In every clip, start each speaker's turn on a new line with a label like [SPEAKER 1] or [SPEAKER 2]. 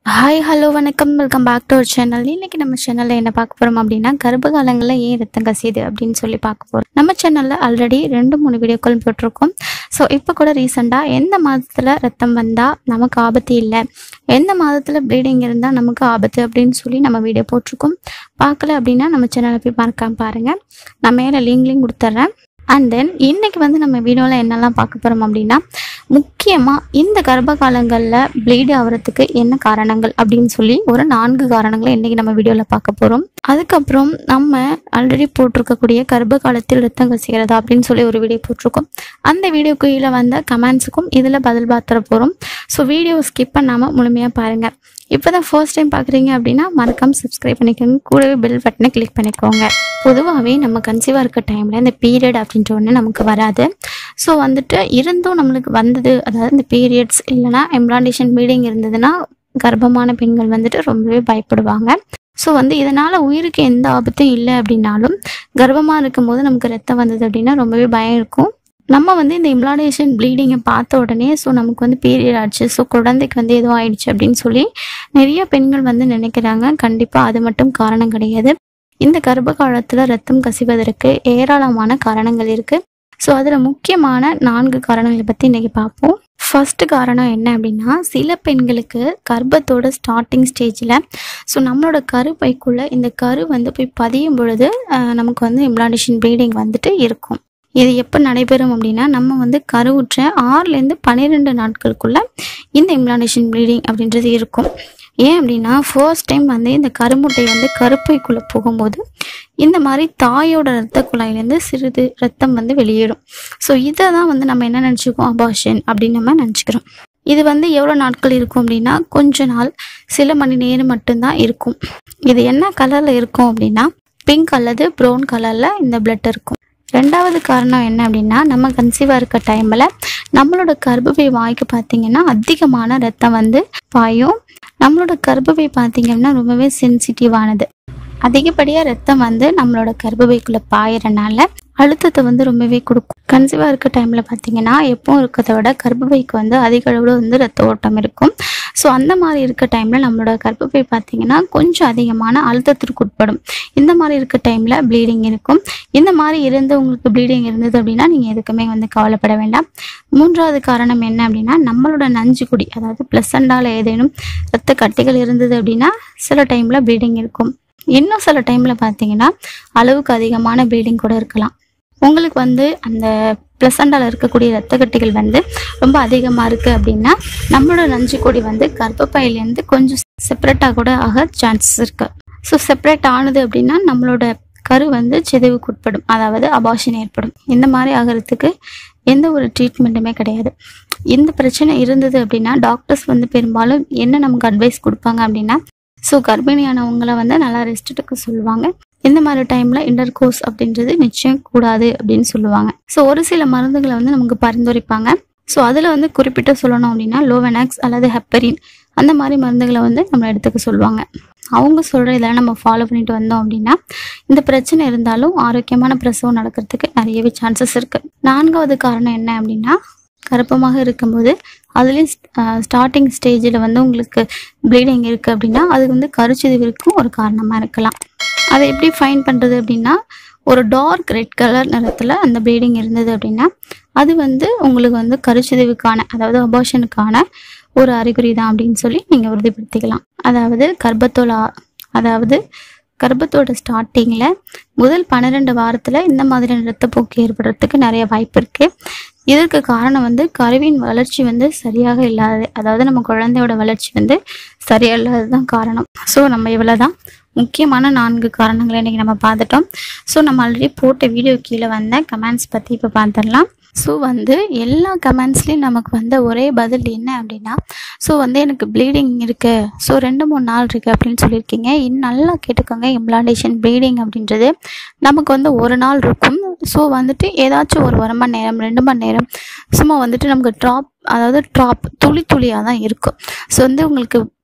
[SPEAKER 1] hi hello வணக்கம் welcome back to our channel இன்னைக்கு நம்ம சேனலில் என்ன பார்க்க போகிறோம் அப்படின்னா கர்ப்ப காலங்களில் ஏன் ரத்தம் கசியுது அப்படின்னு சொல்லி பார்க்க போகிறோம் நம்ம சேனலில் ஆல்ரெடி ரெண்டு மூணு வீடியோக்கள் போட்டிருக்கோம் ஸோ இப்போ கூட ரீசெண்டாக எந்த மாதத்தில் ரத்தம் வந்தால் நமக்கு ஆபத்து இல்லை எந்த மாதத்தில் ப்ளீடிங் இருந்தால் நமக்கு ஆபத்து அப்படின்னு சொல்லி நம்ம வீடியோ போட்டிருக்கோம் பார்க்கல அப்படின்னா நம்ம சேனலை போய் மறக்காம பாருங்கள் நான் மேலே லிங்க்லையும் கொடுத்துட்றேன் அண்ட் தென் இன்னைக்கு வந்து நம்ம வீடியோவில் என்னெல்லாம் பார்க்க போகிறோம் அப்படின்னா முக்கியமாக இந்த கர்ப்ப காலங்களில் ப்ளீடு ஆகிறதுக்கு என்ன காரணங்கள் அப்படின்னு சொல்லி ஒரு நான்கு காரணங்களை இன்றைக்கி நம்ம வீடியோவில் பார்க்க போகிறோம் அதுக்கப்புறம் நம்ம ஆல்ரெடி போட்டிருக்கக்கூடிய கர்ப்ப காலத்தில் ரத்தம் கசிகிறதா அப்படின்னு சொல்லி ஒரு வீடியோ போட்டிருக்கோம் அந்த வீடியோ கீழே வந்த கமெண்ட்ஸுக்கும் இதில் பதில் பார்த்துட போகிறோம் ஸோ வீடியோ ஸ்கிப் பண்ணாமல் முழுமையாக பாருங்கள் இப்போ தான் ஃபர்ஸ்ட் டைம் பார்க்குறீங்க அப்படின்னா மறக்காம சப்ஸ்கிரைப் பண்ணிக்கோங்க கூடவே பெல் பட்டனை கிளிக் பண்ணிக்கோங்க பொதுவாகவே நம்ம கன்சீவாக இருக்க டைமில் இந்த பீரியட் அப்படின்ற ஒன்று நமக்கு வராது ஸோ வந்துட்டு இருந்தும் நம்மளுக்கு வந்தது அதாவது இந்த பீரியட்ஸ் இல்லைனா எம்ப்ளாண்டேஷன் ப்ளீடிங் இருந்ததுன்னா கர்ப்பமான பெண்கள் வந்துட்டு ரொம்பவே பயப்படுவாங்க ஸோ வந்து இதனால் உயிருக்கு எந்த ஆபத்தும் இல்லை அப்படின்னாலும் கர்ப்பமாக இருக்கும்போது நமக்கு ரத்தம் வந்தது அப்படின்னா ரொம்பவே பயம் இருக்கும் நம்ம வந்து இந்த இம்ப்ளாண்டேஷன் ப்ளீடிங்கை பார்த்த உடனே ஸோ நமக்கு வந்து பீரியட் ஆச்சு ஸோ குழந்தைக்கு வந்து எதுவும் ஆயிடுச்சு அப்படின்னு சொல்லி நிறைய பெண்கள் வந்து நினைக்கிறாங்க கண்டிப்பாக அது மட்டும் காரணம் கிடையாது இந்த கர்ப்ப காலத்தில் ரத்தம் கசிவதற்கு ஏராளமான காரணங்கள் இருக்குது ஸோ அதில் முக்கியமான நான்கு காரணங்களை பற்றி இன்றைக்கி பார்ப்போம் ஃபர்ஸ்ட் காரணம் என்ன அப்படின்னா சில பெண்களுக்கு கர்ப்பத்தோட ஸ்டார்டிங் ஸ்டேஜில் ஸோ நம்மளோட கருப்பைக்குள்ளே இந்த கரு வந்து போய் பதியும் பொழுது அஹ், நமக்கு வந்து இம்ப்ளாண்டேஷன் ப்ளீடிங் வந்துட்டு இருக்கும் இது எப்போ நடைபெறும் அப்படின்னா நம்ம வந்து கருவுற்ற ஆறுலேருந்து பன்னிரெண்டு நாட்களுக்குள்ள இந்த இம்ப்ளாண்டேஷன் ப்ளீடிங் அப்படின்றது இருக்கும் ஏன் அப்படின்னா ஃபர்ஸ்ட் டைம் வந்து இந்த கருமுட்டை வந்து கருப்பைக்குள்ளே போகும்போது இந்த மாதிரி தாயோட ரத்த குழாயிலேருந்து சிறிது ரத்தம் வந்து வெளியேறும் ஸோ இதை தான் வந்து நம்ம என்ன நினச்சிக்கோம் அபார்ஷன் அப்படின்னு நம்ம நினச்சிக்கிறோம் இது வந்து எவ்வளோ நாட்கள் இருக்கும் அப்படின்னா கொஞ்ச நாள் சில மணி நேரம் மட்டும்தான் இருக்கும் இது என்ன கலரில் இருக்கும் அப்படின்னா பிங்க் அல்லது ப்ரௌன் கலரில் இந்த பிளட் இருக்கும் ரெண்டாவது காரணம் என்ன அப்படின்னா நம்ம கன்சீவாக இருக்க டைமில் நம்மளோட கர்ப்பப்பை வாய்க்கு பார்த்தீங்கன்னா அதிகமான ரத்தம் வந்து பாயும் நம்மளோட கர்ப்பப்பை பார்த்தீங்கன்னா ரொம்பவே சென்சிட்டிவானது அதிகப்படியாக ரத்தம் வந்து நம்மளோட கர்ப்பப்பைக்குள்ளே பாயறனால அழுத்தத்தை வந்து ரொம்பவே கொடுக்கும் கன்சீவாக இருக்க டைமில் பார்த்தீங்கன்னா எப்பவும் இருக்கிறத விட கர்ப்பப்பைக்கு வந்து அதிக அளவில் வந்து ரத்த ஓட்டம் இருக்கும் ஸோ அந்த மாதிரி இருக்க டைமில் நம்மளோட கர்ப்பப்பை பார்த்தீங்கன்னா கொஞ்சம் அதிகமான அழுத்தத்திற்கு உட்படும் இந்த மாதிரி இருக்க டைமில் ப்ளீடிங் இருக்கும் இந்த மாதிரி இருந்து உங்களுக்கு ப்ளீடிங் இருந்தது அப்படின்னா நீங்கள் எதுக்குமே வந்து கவலைப்பட வேண்டாம் மூன்றாவது காரணம் என்ன அப்படின்னா நம்மளோட நஞ்சு குடி அதாவது பிளசண்டால் ஏதேனும் ரத்த கட்டிகள் இருந்தது அப்படின்னா சில டைமில் ப்ளீடிங் இருக்கும் இன்னும் சில டைமில் பார்த்தீங்கன்னா அளவுக்கு அதிகமான ப்ளீடிங் கூட இருக்கலாம் உங்களுக்கு வந்து அந்த பிளசண்டால் இருக்கக்கூடிய ரத்த கட்டிகள் வந்து ரொம்ப அதிகமாக இருக்குது அப்படின்னா நம்மளோட நஞ்சு கொடி வந்து கர்ப்பப்பையிலேருந்து கொஞ்சம் செப்பரேட்டாக கூட ஆக சான்சஸ் இருக்குது ஸோ செப்பரேட் ஆனது அப்படின்னா நம்மளோட கரு வந்து சிதைவுக்கு உட்படும் அதாவது அபாஷன் ஏற்படும் இந்த மாதிரி ஆகிறதுக்கு எந்த ஒரு ட்ரீட்மெண்ட்டுமே கிடையாது இந்த பிரச்சனை இருந்தது அப்படின்னா டாக்டர்ஸ் வந்து பெரும்பாலும் என்ன நமக்கு அட்வைஸ் கொடுப்பாங்க அப்படின்னா ஸோ கர்ப்பிணியானவங்கள வந்து நல்லா ரெஸ்ட் எடுக்க சொல்லுவாங்க இந்த மாதிரி டைமில் இன்டர் கோர்ஸ் அப்படின்றது நிச்சயம் கூடாது அப்படின்னு சொல்லுவாங்க ஸோ ஒரு சில மருந்துகளை வந்து நமக்கு பரிந்துரைப்பாங்க ஸோ அதில் வந்து குறிப்பிட்டு சொல்லணும் அப்படின்னா லோவெனாக்ஸ் அல்லது ஹெப்பரின் அந்த மாதிரி மருந்துகளை வந்து நம்ம எடுத்துக்க சொல்லுவாங்க அவங்க சொல்கிற இதெல்லாம் நம்ம ஃபாலோ பண்ணிட்டு வந்தோம் அப்படின்னா இந்த பிரச்சனை இருந்தாலும் ஆரோக்கியமான பிரசவம் நடக்கிறதுக்கு நிறையவே சான்சஸ் இருக்குது நான்காவது காரணம் என்ன அப்படின்னா கர்ப்பமாக இருக்கும்போது அதுலேயும் ஸ்டார்டிங் ஸ்டேஜில் வந்து உங்களுக்கு ப்ளீடிங் இருக்குது அப்படின்னா அது வந்து கருச்சிதைவிற்கும் ஒரு காரணமாக இருக்கலாம் அதை எப்படி ஃபைன் பண்ணுறது அப்படின்னா ஒரு டார்க் ரெட் கலர் நிறத்தில் அந்த ப்ளீடிங் இருந்தது அப்படின்னா அது வந்து உங்களுக்கு வந்து கருச்சிதைவுக்கான அதாவது அபார்ஷனுக்கான ஒரு அறிகுறி தான் அப்படின்னு சொல்லி நீங்கள் உறுதிப்படுத்திக்கலாம் அதாவது கர்ப்பத்தோட ஆ- அதாவது கர்ப்பத்தோட ஸ்டார்டிங்கில் முதல் பன்னிரெண்டு வாரத்தில் இந்த மாதிரியான ரத்தப்போக்கு ஏற்படுறதுக்கு நிறைய வாய்ப்பு இருக்குது இதற்கு காரணம் வந்து கருவின் வளர்ச்சி வந்து சரியாக இல்லாதது அதாவது நம்ம குழந்தையோட வளர்ச்சி வந்து சரியா இல்லாதது தான் காரணம் ஸோ நம்ம இவ்வளோ தான் முக்கியமான நான்கு காரணங்களை இன்றைக்கி நம்ம பார்த்துட்டோம் ஸோ நம்ம ஆல்ரெடி போட்ட வீடியோ கீழே வந்த கமெண்ட்ஸ் பற்றி இப்போ பார்த்துடலாம் ஸோ வந்து எல்லா கமெண்ட்ஸ்லேயும் நமக்கு வந்த ஒரே பதில் என்ன அப்படின்னா ஸோ வந்து எனக்கு ப்ளீடிங் இருக்குது ஸோ ரெண்டு மூணு நாள் இருக்குது அப்படின்னு சொல்லியிருக்கீங்க இன்னும் நல்லா கேட்டுக்கோங்க இம்ப்ளாண்டேஷன் ப்ளீடிங் அப்படின்றது நமக்கு வந்து ஒரு நாள் இருக்கும் ஸோ வந்துட்டு ஏதாச்சும் ஒரு ஒரு மணி நேரம் ரெண்டு மணி நேரம் சும்மா வந்துட்டு நமக்கு ட்ராப் அதாவது ட்ராப் துளி துளியாக தான் இருக்கும் ஸோ வந்து உங்களுக்கு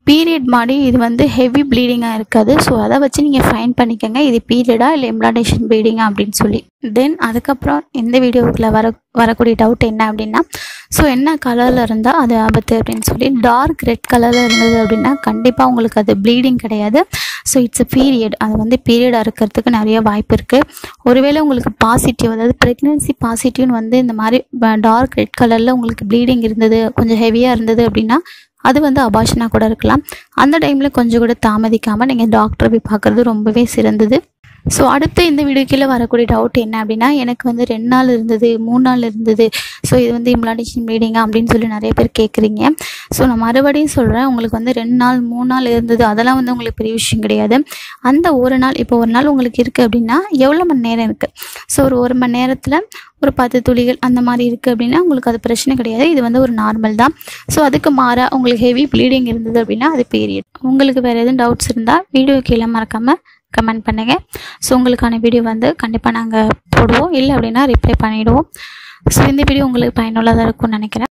[SPEAKER 1] பீரியட் மாதிரி இது வந்து ஹெவி ப்ளீடிங்காக இருக்காது ஸோ அதை வச்சு நீங்கள் ஃபைன் பண்ணிக்கோங்க இது பீரியடா இல்லை இம்ப்ளான்டேஷன் ப்ளீடிங்கா அப்படின்னு சொல்லி தென் அதுக்கப்புறம் இந்த வீடியோவுக்குள்ள வர வரக்கூடிய டவுட் என்ன அப்படின்னா ஸோ என்ன கலரில் இருந்தால் அது ஆபத்து அப்படின்னு சொல்லி டார்க் ரெட் கலரில் இருந்தது அப்படின்னா கண்டிப்பாக உங்களுக்கு அது ப்ளீடிங் கிடையாது ஸோ இட்ஸ் a பீரியட் அது வந்து பீரியடாக இருக்கிறதுக்கு நிறைய வாய்ப்பு இருக்குது ஒருவேளை உங்களுக்கு பாசிட்டிவ் அதாவது ப்ரெக்னென்சி பாசிட்டிவ்னு வந்து இந்த மாதிரி டார்க் ரெட் கலரில் உங்களுக்கு ப்ளீடிங் இருந்தது கொஞ்சம் ஹெவியாக இருந்தது அப்படின்னா அது வந்து அபாஷனாக கூட இருக்கலாம் அந்த டைமில் கொஞ்சம் கூட தாமதிக்காமல் நீங்கள் டாக்டரை போய் பார்க்குறது ரொம்பவே சிறந்தது ஸோ அடுத்து இந்த வீடியோ கீழே வரக்கூடிய டவுட் என்ன அப்படின்னா எனக்கு வந்து ரெண்டு நாள் இருந்தது மூணு நாள் இருந்தது ஸோ இது வந்து இம்ப்ளான்டேஷன் ப்ளீடிங்கா அப்படின்னு சொல்லி நிறைய பேர் கேட்குறீங்க ஸோ நான் மறுபடியும் சொல்கிறேன் உங்களுக்கு வந்து ரெண்டு நாள் மூணு நாள் இருந்தது அதெல்லாம் வந்து உங்களுக்கு பெரிய விஷயம் கிடையாது அந்த ஒரு நாள் இப்போ ஒரு நாள் உங்களுக்கு இருக்குது அப்படின்னா எவ்வளோ மணி நேரம் இருக்குது ஸோ ஒரு ஒரு மணி நேரத்தில் ஒரு பத்து துளிகள் அந்த மாதிரி இருக்குது அப்படின்னா உங்களுக்கு அது பிரச்சனை கிடையாது இது வந்து ஒரு நார்மல் தான் ஸோ அதுக்கு மாற உங்களுக்கு ஹெவி ப்ளீடிங் இருந்தது அப்படின்னா அது பீரியட் உங்களுக்கு வேறு எதுவும் டவுட்ஸ் இருந்தால் வீடியோ கீழே மறக்காமல் கமெண்ட் பண்ணுங்கள் ஸோ உங்களுக்கான வீடியோ வந்து கண்டிப்பாக நாங்கள் போடுவோம் இல்லை அப்படின்னா ரிப்ளை பண்ணிவிடுவோம் ஸோ இந்த வீடியோ உங்களுக்கு பயனுள்ளதாக இருக்கும்னு நினைக்கிறேன்